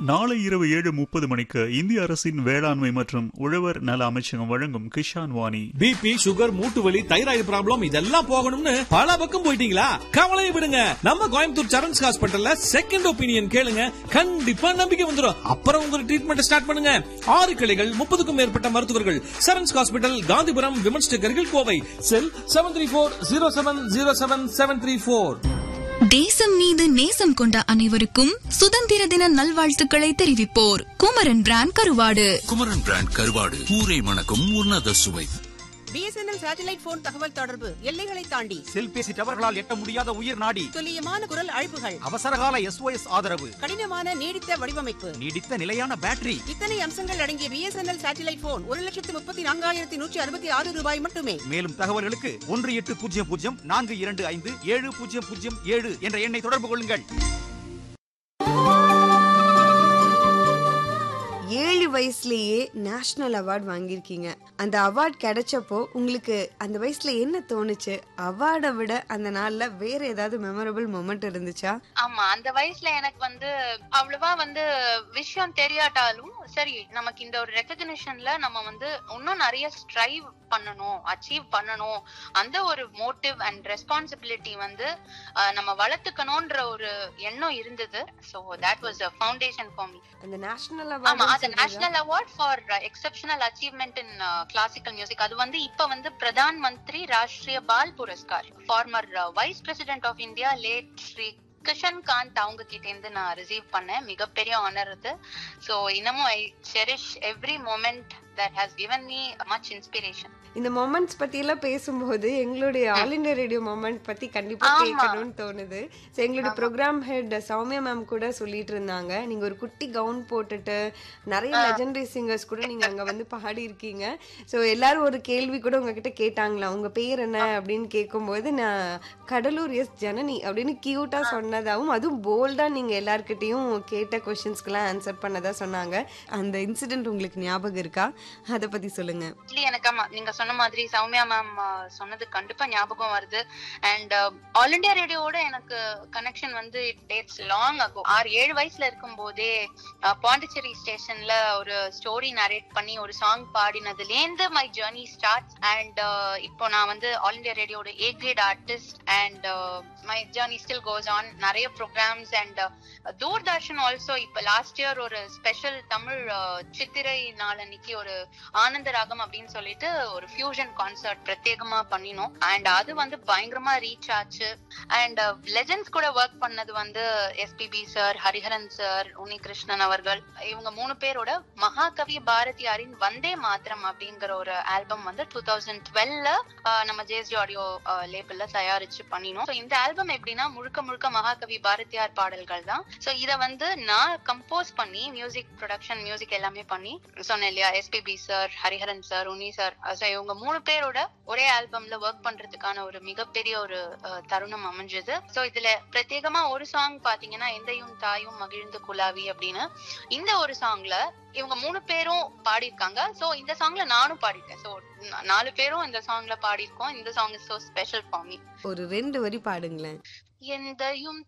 நாளை இரவு ஏழு முப்பது மணிக்கு இந்திய அரசின் வேளாண்மை மற்றும் உழவர் நல அமைச்சகம் வழங்கும் கிஷான் வாணி பிபி சுகர் மூட்டு வலி தைராய்டு ப்ராப்ளம் இதெல்லாம் போகணும்னு பல பக்கம் போயிட்டீங்களா கவலையை விடுங்க நம்ம கோயம்புத்தூர் சரண்ஸ் ஹாஸ்பிட்டல்ல செகண்ட் ஒப்பீனியன் கேளுங்க கண்டிப்பா நம்பிக்கை வந்துடும் அப்புறம் உங்க ட்ரீட்மெண்ட் ஸ்டார்ட் பண்ணுங்க ஆறு கிளைகள் முப்பதுக்கும் மேற்பட்ட மருத்துவர்கள் சரண்ஸ் ஹாஸ்பிட்டல் காந்திபுரம் விமன்ஸ் நகரில் Kovai cell seven three four zero seven zero seven seven three four தேசம் மீது நேசம் கொண்ட அனைவருக்கும் சுதந்திர தின நல்வாழ்த்துக்களை தெரிவிப்போர் குமரன் பிராண்ட் கருவாடு குமரன் பிராண்ட் கருவாடு ஊரை மணக்கும் உன்னத சுவை பிஎஸ்என்எல் சேட்டலைட் போன் தகவல் தொடர்பு எல்லைகளை தாண்டி செல்பேசி டவர்களால் எட்ட முடியாத உயிர் நாடி துல்லியமான குரல் அழைப்புகள் அவசரகால எஸ்ஓஎஸ் ஆதரவு கடினமான நீடித்த வடிவமைப்பு நீடித்த நிலையான பேட்டரி இத்தனை அம்சங்கள் அடங்கிய பிஎஸ்என்எல் சேட்டலைட் போன் ஒரு லட்சத்து முப்பத்தி நான்காயிரத்தி நூற்றி அறுபத்தி ஆறு ரூபாய் மட்டுமே மேலும் தகவல்களுக்கு ஒன்று எட்டு பூஜ்ஜியம் பூஜ்ஜியம் நான்கு இரண்டு ஐந்து ஏழு பூஜ்ஜியம் பூஜ்ஜியம் ஏழு என்ற எண்ணை தொடர்பு கொள்ளுங்கள் ஏழு வயசுலயே நேஷனல் அவார்ட் வாங்கியிருக்கீங்க அந்த அவார்ட் கிடைச்சப்போ உங்களுக்கு அந்த வயசுல என்ன தோணுச்சு அவார்டை விட அந்த நாள்ல வேற ஏதாவது மெமரபிள் மொமெண்ட் இருந்துச்சா ஆமா அந்த வயசுல எனக்கு வந்து அவ்வளவா வந்து விஷயம் தெரியாட்டாலும் சரி நமக்கு இந்த ஒரு ரெக்கக்னிஷன்ல நம்ம வந்து இன்னும் நிறைய ஸ்ட்ரைவ் பண்ணணும் அச்சீவ் பண்ணணும் அந்த ஒரு மோட்டிவ் அண்ட் ரெஸ்பான்சிபிலிட்டி வந்து அஹ், நம்ம வளர்த்துக்கணும்ன்ற ஒரு எண்ணம் இருந்தது so that was a foundation for me அந்த நேஷனல் ஆமா அது award national award for exceptional achievement in classical music அது வந்து இப்ப வந்து Pradhan Mantri Rashtriya Bal Puraskar former vice president of India late Shri Kishan Kant அவங்க கிட்ட இருந்து நான் ரிசீவ் பண்ணேன் மிகப்பெரிய ஆனர் அது ஸோ இன்னமும் I cherish every moment that has given me much inspiration இந்த மொமெண்ட்ஸ் பத்தி எல்லாம் பேசும்போது எங்களுடைய ஆல் இந்தியா ரேடியோ மொமெண்ட் பத்தி கண்டிப்பா ஆமா. கேட்கணும்னு தோணுது So, எங்களுடைய ப்ரோக்ராம் ஹெட் சௌமியா மேம் கூட சொல்லிட்டு இருந்தாங்க நீங்க ஒரு குட்டி கவுன் போட்டுட்டு நிறைய லெஜெண்டரி சிங்கர்ஸ் கூட நீங்க அங்க வந்து பாடி இருக்கீங்க ஸோ எல்லாரும் ஒரு கேள்வி கூட உங்ககிட்ட கேட்டாங்களா உங்க பேர் என்ன அப்படின்னு கேட்கும்போது நான் கடலூர் எஸ் ஜனனி அப்படின்னு கியூட்டா சொன்னதாவும் அதுவும் போல்டா நீங்க எல்லார்கிட்டயும் கேட்ட கொஸ்டின்ஸ்க்கெல்லாம் ஆன்சர் பண்ணதா சொன்னாங்க அந்த இன்சிடென்ட் உங்களுக்கு ஞாபகம் இருக்கா அதை பத்தி சொல்லுங்க ஆக்சுவலி எனக்கு ஆமா நீங்க சொன்ன மாதிரி சௌமியா மேம் சொன்னது கண்டிப்பா ஞாபகம் வருது அண்ட் ஆல் இண்டியா ரேடியோவோட எனக்கு கனெக்ஷன் வந்து டேட்ஸ் லாங் ஆகும் ஆறு ஏழு வயசுல இருக்கும் போதே அஹ், பாண்டிச்சேரி ஸ்டேஷன்ல ஒரு ஸ்டோரி நரேட் பண்ணி ஒரு சாங் பாடினதுலேருந்து மை ஜேர்னி ஸ்டார்ட் அண்ட் இப்போ நான் வந்து ஆல் இண்டியா ரேடியோட a great artist and my journey still goes on நிறைய ப்ரோக்ராம்ஸ் அண்ட் தூர்தர்ஷன் ஆல்சோ இப்ப லாஸ்ட் இயர் ஒரு ஸ்பெஷல் தமிழ் அஹ், சித்திரை நாள் அன்னைக்கு ஒரு ஆனந்த ராகம் அப்படின்னு சொல்லிட்டு ஒரு ஃபியூஷன் கான்சர்ட் பிரத்யேகமா பண்ணினோம் அண்ட் அது வந்து பயங்கரமா ரீச் ஆச்சு அண்ட் லெஜெண்ட்ஸ் கூட ஒர்க் பண்ணது வந்து SPB sir Hariharan sir Unnikrishnan அவர்கள் இவங்க மூணு பேரோட மகாகவி பாரதியாரின் வந்தே மாத்திரம் அப்படிங்கிற ஒரு ஆல்பம் வந்து டூ தௌசண்ட் டுவெல்ல நம்ம ஜேஎஸ்டி ஆடியோ லேபிள்ல தயாரிச்சு பண்ணினோம் So, இந்த ஆல்பம் எப்படின்னா முழுக்க முழுக்க மகாகவி பாரதியார் பாடல்கள் தான் ஸோ இதை வந்து நான் கம்போஸ் பண்ணி மியூசிக் ப்ரொடக்ஷன் மியூசிக் எல்லாமே பண்ணி சொன்னேன் இல்லையா SPB sir Hariharan sir Unni sir so இவங்க மூணு பேரோட ஒரே ஆல்பம்ல ஒர்க் பண்றதுக்கான ஒரு மிகப்பெரிய ஒரு அஹ், தருணம் அமைஞ்சது ஸோ இதுல பிரத்யேகமா ஒரு சாங் பாத்தீங்கன்னா எந்தையும் தாயும் மகிழ்ந்து குலாவி அப்படின்னு இந்த ஒரு சாங்ல இவங்க மூணு பேரும் பாடியிருக்காங்க சோ இந்த சாங்ல நானும் பாடிருக்கேன் சோ நாலு பேரும் இந்த சாங்ல பாடியிருக்கோம் இந்த song is so special for me ஒரு ரெண்டு வரி பாடுங்களேன் எந்தையும்